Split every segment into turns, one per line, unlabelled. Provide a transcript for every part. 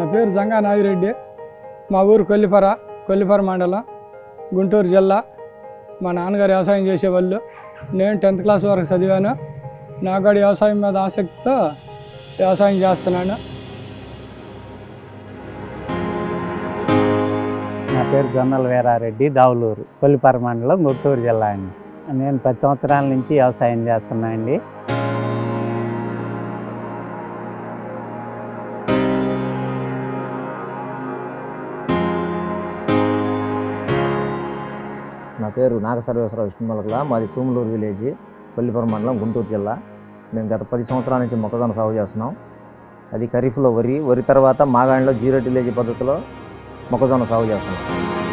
పేరు జంగా నాగిరెడ్డి మా ఊరు కొల్లిపర కొల్లిపర మండలం గుంటూరు జిల్లా మా నాన్నగారు వ్యవసాయం చేసేవాళ్ళు నేను టెన్త్ క్లాస్ వరకు చదివాను నాకు కూడా వ్యవసాయం మీద ఆసక్తితో వ్యవసాయం చేస్తున్నాను
నా పేరు జొన్నల వీరారెడ్డి దావులూరు కొల్లిపర మండలం గుంటూరు జిల్లా అండి నేను పది సంవత్సరాల నుంచి వ్యవసాయం చేస్తున్నా అండి
నా పేరు నాగసర్వేశ్వరరావు విష్ణుమలకల మాది తూములూరు విలేజ్ కొల్లిపురం మండలం గుంటూరు జిల్లా మేము గత పది సంవత్సరాల నుంచి మొక్కజొన్న సాగు చేస్తున్నాం అది ఖరీఫ్లో వరి వరి తర్వాత మాగాణిలో జీరో టిలేజీ పద్ధతిలో మొక్కజొన్న సాగు చేస్తున్నాం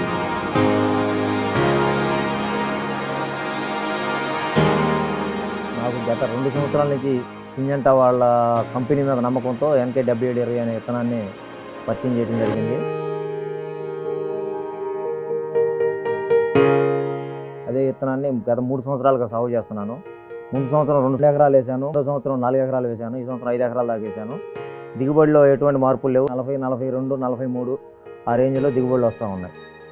నాకు గత రెండు సంవత్సరాల నుంచి సింజంటా వాళ్ళ కంపెనీ మీద నమ్మకంతో ఎన్కే డెబ్బై ఏడు ఇరవై అనే విత్తనాన్ని పరిచయం చేయడం జరిగింది అదే విత్తనాన్ని గత మూడు సంవత్సరాలుగా సాగు చేస్తున్నాను ముందు సంవత్సరం రెండు ఎకరాలు వేసాను రెండో సంవత్సరం నాలుగు ఎకరాలు వేసాను ఈ సంవత్సరం ఐదు ఎకరాలు దాకా వేసాను దిగుబడిలో ఎటువంటి మార్పులు లేవు నలభై నలభై రెండు నలభై మూడు ఆ రేంజ్లో దిగుబడులు వస్తూ ఉన్నాయి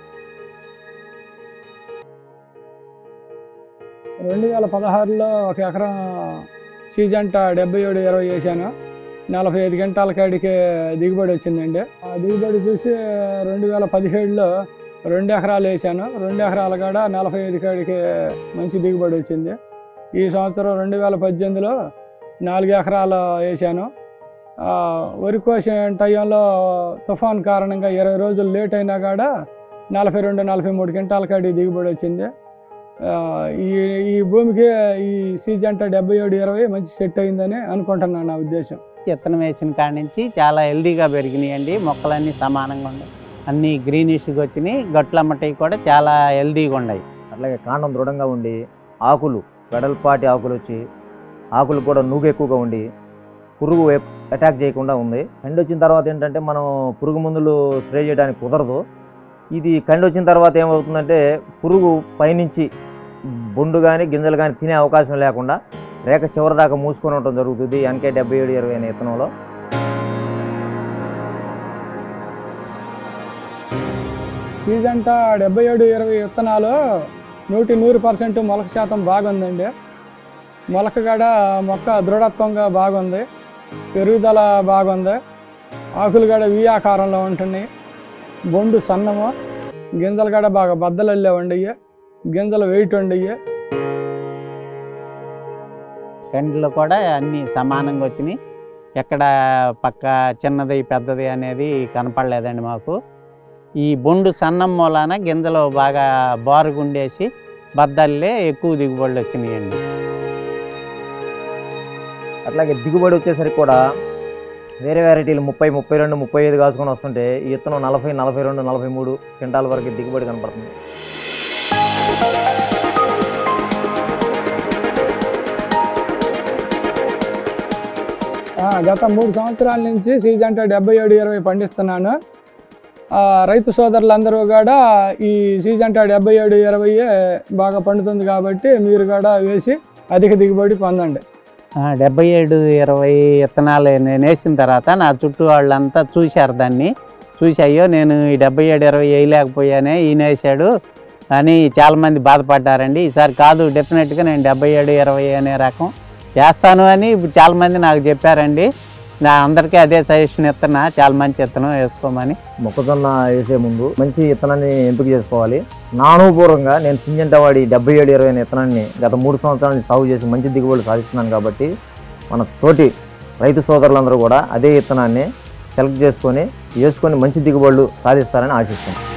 రెండు వేల పదహారులో ఒక ఎకరం సీజంట డెబ్బై ఏడు ఇరవై వేసాను నలభై ఐదు గంటల కాడికి దిగుబడి వచ్చిందండి ఆ దిగుబడి చూసి రెండు వేల పదిహేడులో రెండు ఎకరాలు వేసాను రెండు ఎకరాల కాడ నలభై ఐదు కాడికి మంచి దిగుబడి వచ్చింది ఈ సంవత్సరం రెండు వేల పద్దెనిమిదిలో నాలుగు ఎకరాలు వేసాను ఆ, వరి కోసే టైంలో తుఫాన్ కారణంగా ఇరవై రోజులు లేట్ అయినా కాడ నలభై రెండు నలభై మూడు క్వింటాల కాడి దిగుబడి వచ్చింది ఆ, ఈ ఈ భూమికి ఈ సీజన్ డెబ్బై ఏడు ఇరవై మంచి సెట్ అయిందని అనుకుంటున్నాను నా ఉద్దేశం
విత్తనం వేసిన కాడి నుంచి చాలా హెల్దీగా పెరిగినాయండి మొక్కలన్నీ సమానంగా ఉన్నాయి అన్నీ గ్రీనిష్గా వచ్చినాయి గట్లమ్మటవి కూడా చాలా హెల్దీగా ఉన్నాయి
అట్లాగే కాండం దృఢంగా ఉండి ఆకులు వెడల్పాటి ఆకులు వచ్చి ఆకులు కూడా నూగు ఎక్కువగా ఉండి పురుగు ఎప్- అటాక్ చేయకుండా ఉంది కండి వచ్చిన తర్వాత ఏంటంటే మనం పురుగు మందులు స్ప్రే చేయడానికి కుదరదు ఇది కండి వచ్చిన తర్వాత ఏమవుతుందంటే పురుగు పైనుంచి బొండు కానీ గింజలు కానీ తినే అవకాశం లేకుండా రేఖ చివరి దాకా మూసుకొని ఉండటం జరుగుతుంది ఎన్కే డెబ్బై ఏడు ఇరవై అనే విత్తనంలో
సీజంట డెబ్బై ఏడు ఇరవై విత్తనాలు నూటి నూరు పర్సెంట్ మొలక శాతం బాగుందండి మొలక కాడ మొక్క దృఢత్వంగా బాగుంది పెరుగుదల బాగుంది ఆకులు కాడ వి ఆకారంలో ఉంటున్నాయి బొండు సన్నము గింజలు కాడ బాగా బద్దలల్లే ఉండయి గింజలు వెయిట్ ఉండయి
కండ్లు కూడా అన్నీ సమానంగా వచ్చినాయి ఎక్కడ పక్క చిన్నది పెద్దది అనేది కనపడలేదండి మాకు ఈ బొండు సన్నం మూలాన గింజలు బాగా బారుగుండేసి బద్దల్లే ఎక్కువ దిగుబడులు వచ్చినాయండి
అట్లాగే దిగుబడి వచ్చేసరికి కూడా వేరే వెరైటీలు ముప్పై ముప్పై రెండు ముప్పై ఐదు కాసుకొని వస్తుంటే ఈ విత్తనం నలభై నలభై రెండు నలభై మూడు క్వింటాల వరకు దిగుబడి కనపడుతుంది
ఆ, గత మూడు సంవత్సరాల నుంచి సీజన్ డెబ్బై ఏడు ఇరవై పండిస్తున్నాను ఆ, రైతు సోదరులందరూ కూడా ఈ సీజన్ డెబ్బై ఏడు ఇరవై బాగా పండుతుంది కాబట్టి మీరు కూడా వేసి అధిక దిగుబడి పొందండి
ఆ, డెబ్బై ఏడు ఇరవై విత్తనాలు నేను వేసిన తర్వాత నా చుట్టూ వాళ్ళంతా చూశారు దాన్ని చూసి అయ్యో నేను ఈ డెబ్బై ఏడు ఇరవై వేయలేకపోయానే ఈయన వేసాడు అని చాలామంది బాధపడ్డారండి ఈసారి కాదు డెఫినెట్గా నేను డెబ్బై ఏడు ఇరవై అనే రకం చేస్తాను అని ఇప్పుడు చాలామంది నాకు చెప్పారండి నా అందరికీ అదే సజెషన్ ఇస్తున్నా చాలా మంచి విత్తనం వేసుకోమని
మొక్కజొన్న వేసే ముందు మంచి విత్తనాన్ని ఎంపిక చేసుకోవాలి నా అనుభవపూర్వకంగా నేను సింజంట వాడి డెబ్బై ఏడు ఇరవై అనే విత్తనాన్ని గత మూడు సంవత్సరాల నుంచి సాగు చేసి మంచి దిగుబడులు సాధిస్తున్నాను కాబట్టి మన తోటి రైతు సోదరులందరూ కూడా అదే విత్తనాన్ని సెలెక్ట్ చేసుకొని వేసుకొని మంచి దిగుబడులు సాధిస్తారని ఆశిస్తున్నాను